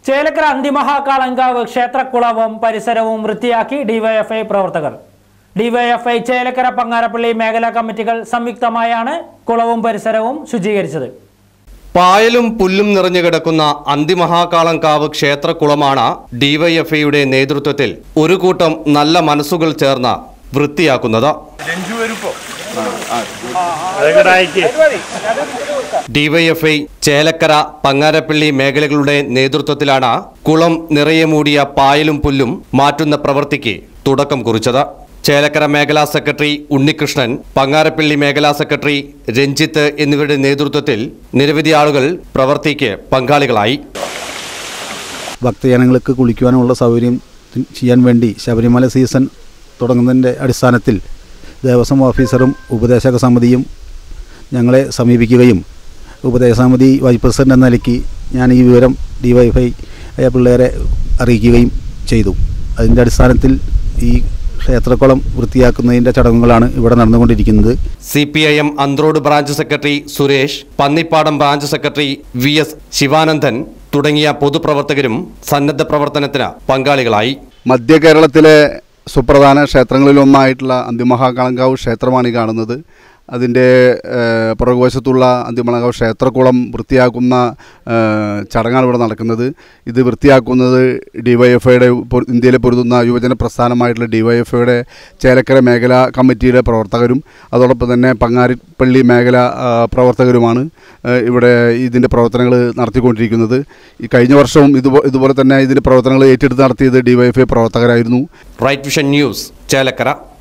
ചേലക്കര അന്തിമഹാകാളങ്കാവ് ക്ഷേത്രക്കുളവും പരിസരവും വൃത്തിയാക്കി ഡിവൈഎഫ്ഐ പ്രവർത്തകർ ഡിവൈഎഫ്ഐ ചേലക്കര പങ്ങാരപ്പള്ളി മേഖലാ കമ്മിറ്റികൾ സംയുക്തമായാണ് കുളവും പരിസരവും ശുചീകരിച്ചത് പായലും പുല്ലും നിറഞ്ഞു കിടക്കുന്ന അന്തിമഹാകാളങ്കാവ് ക്ഷേത്രക്കുളമാണ് ഡിവൈഎഫ്ഐയുടെ നേതൃത്വത്തിൽ ഒരു കൂട്ടം നല്ല മനസ്സുകൾ ചേർന്ന് വൃത്തിയാക്കുന്നത് ഡിവൈഎഫ്ഐ ചേലക്കര പങ്ങാരപ്പള്ളി മേഖലകളുടെ നേതൃത്വത്തിലാണ് കുളം നിറയെ മൂടിയ പായലും പുല്ലും മാറ്റുന്ന പ്രവൃത്തിക്ക് തുടക്കം കുറിച്ചത് ചേലക്കര മേഖലാ സെക്രട്ടറി ഉണ്ണികൃഷ്ണൻ പങ്ങാരപ്പള്ളി മേഖലാ സെക്രട്ടറി രഞ്ജിത്ത് എന്നിവരുടെ നേതൃത്വത്തിൽ നിരവധി ആളുകൾ പ്രവൃത്തിക്ക് പങ്കാളികളായി ഭക്തജനങ്ങൾക്ക് കുളിക്കുവാനുള്ള സൗകര്യം ചെയ്യാൻ വേണ്ടി ശബരിമല സീസൺ തുടങ്ങുന്നതിൻ്റെ അടിസ്ഥാനത്തിൽ ദേവസ്വം ഓഫീസറും ഉപദേശക സമിതിയും ഞങ്ങളെ സമീപിക്കുകയും ഉപദേശക സമിതി വൈസ് പ്രസിഡന്റ് എന്ന നിലയ്ക്ക് ഞാൻ ഈ വിവരം ഡിവൈഫൈ ആയ പിള്ളേരെ അറിയിക്കുകയും ചെയ്തു അതിൻ്റെ അടിസ്ഥാനത്തിൽ ഈ ക്ഷേത്രക്കുളം വൃത്തിയാക്കുന്നതിൻ്റെ ചടങ്ങുകളാണ് ഇവിടെ നടന്നുകൊണ്ടിരിക്കുന്നത് C P I M Anthrode branch secretary Suresh Pannippadam branch secretary V S Sivanandan തുടങ്ങിയ പൊതുപ്രവർത്തകരും സന്നദ്ധ പ്രവർത്തനത്തിന് പങ്കാളികളായി മധ്യ കേരളത്തിലെ സുപ്രധാന ക്ഷേത്രങ്ങളിലൊന്നായിട്ടുള്ള അന്തിമഹാകാളങ്കാവ് ക്ഷേത്രമാണ് ഈ കാണുന്നത് അതിൻ്റെ ഏഹ്, പുറകുവശത്തുള്ള അന്തിമഹാകാവ് ക്ഷേത്രക്കുളം വൃത്തിയാക്കുന്ന ഏഹ്, ചടങ്ങാണ് ഇവിടെ നടക്കുന്നത് ഇത് വൃത്തിയാക്കുന്നത് ഡിവൈഎഫ്ഐയുടെ ഇന്ത്യയിലെ പൊരുതുന്ന യുവജന പ്രസ്ഥാനമായിട്ടുള്ള ഡിവൈഎഫ്ഐയുടെ ചേലക്കര മേഖലാ കമ്മിറ്റിയുടെ പ്രവർത്തകരും അതോടൊപ്പം തന്നെ പങ്ങാരിപ്പള്ളി മേഖല ആ, പ്രവർത്തകരുമാണ് ഏഹ്, ഇവിടെ ഇതിൻ്റെ പ്രവർത്തനങ്ങൾ നടത്തിക്കൊണ്ടിരിക്കുന്നത് ഈ കഴിഞ്ഞ വർഷവും ഇതുപോ ഇതുപോലെ തന്നെ ഇതിൻ്റെ പ്രവർത്തനങ്ങൾ ഏറ്റെടുത്ത് നടത്തിയത് ഡിവൈഎഫ്ഐ പ്രവർത്തകരായിരുന്നു റൈറ്റ് വിഷൻ ന്യൂസ് ചേലക്കര